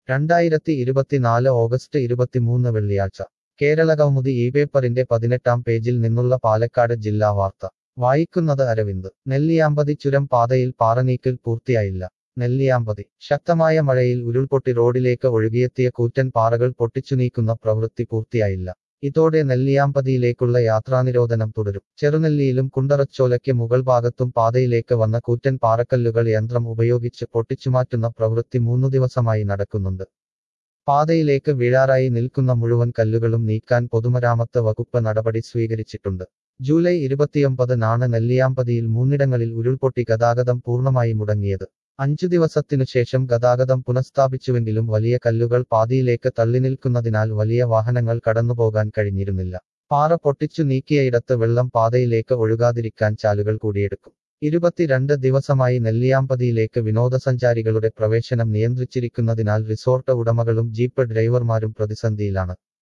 രണ്ടായിരത്തി ഇരുപത്തിനാല് ഓഗസ്റ്റ് ഇരുപത്തിമൂന്ന് വെള്ളിയാഴ്ച കേരള കൗമുദി ഈ പേപ്പറിന്റെ പതിനെട്ടാം പേജിൽ നിന്നുള്ള പാലക്കാട് ജില്ലാ വാർത്ത വായിക്കുന്നത് അരവിന്ദ് നെല്ലിയാമ്പതി ചുരം പാതയിൽ പാറനീക്കൽ പൂർത്തിയായില്ല നെല്ലിയാമ്പതി ശക്തമായ മഴയിൽ ഉരുൾപൊട്ടി റോഡിലേക്ക് ഒഴുകിയെത്തിയ കൂറ്റൻ പാറകൾ പൊട്ടിച്ചു നീക്കുന്ന പ്രവൃത്തി പൂർത്തിയായില്ല ഇതോടെ നെല്ലിയാമ്പതിയിലേക്കുള്ള യാത്രാനിരോധനം തുടരും ചെറുനെല്ലിയിലും കുണ്ടറച്ചോലയ്ക്ക് മുകൾ ഭാഗത്തും പാതയിലേക്ക് വന്ന കൂറ്റൻ പാറക്കല്ലുകൾ യന്ത്രം ഉപയോഗിച്ച് പൊട്ടിച്ചുമാറ്റുന്ന പ്രവൃത്തി മൂന്നു ദിവസമായി നടക്കുന്നുണ്ട് പാതയിലേക്ക് വീഴാറായി നിൽക്കുന്ന മുഴുവൻ കല്ലുകളും നീക്കാൻ പൊതുമരാമത്ത് വകുപ്പ് നടപടി സ്വീകരിച്ചിട്ടുണ്ട് ജൂലൈ ഇരുപത്തിയൊമ്പതിനാണ് നെല്ലിയാമ്പതിയിൽ മൂന്നിടങ്ങളിൽ ഉരുൾപൊട്ടി ഗതാഗതം പൂർണ്ണമായി മുടങ്ങിയത് അഞ്ചു ദിവസത്തിനു ശേഷം ഗതാഗതം പുനഃസ്ഥാപിച്ചുവെങ്കിലും വലിയ കല്ലുകൾ പാതിയിലേക്ക് തള്ളിനിൽക്കുന്നതിനാൽ വലിയ വാഹനങ്ങൾ കടന്നുപോകാൻ കഴിഞ്ഞിരുന്നില്ല പാറ പൊട്ടിച്ചു നീക്കിയയിടത്ത് വെള്ളം പാതയിലേക്ക് ഒഴുകാതിരിക്കാൻ ചാലുകൾ കൂടിയെടുക്കും ഇരുപത്തിരണ്ട് ദിവസമായി നെല്ലിയാമ്പതിയിലേക്ക് വിനോദസഞ്ചാരികളുടെ പ്രവേശനം നിയന്ത്രിച്ചിരിക്കുന്നതിനാൽ റിസോർട്ട് ഉടമകളും ജീപ്പ് ഡ്രൈവർമാരും പ്രതിസന്ധിയിലാണ്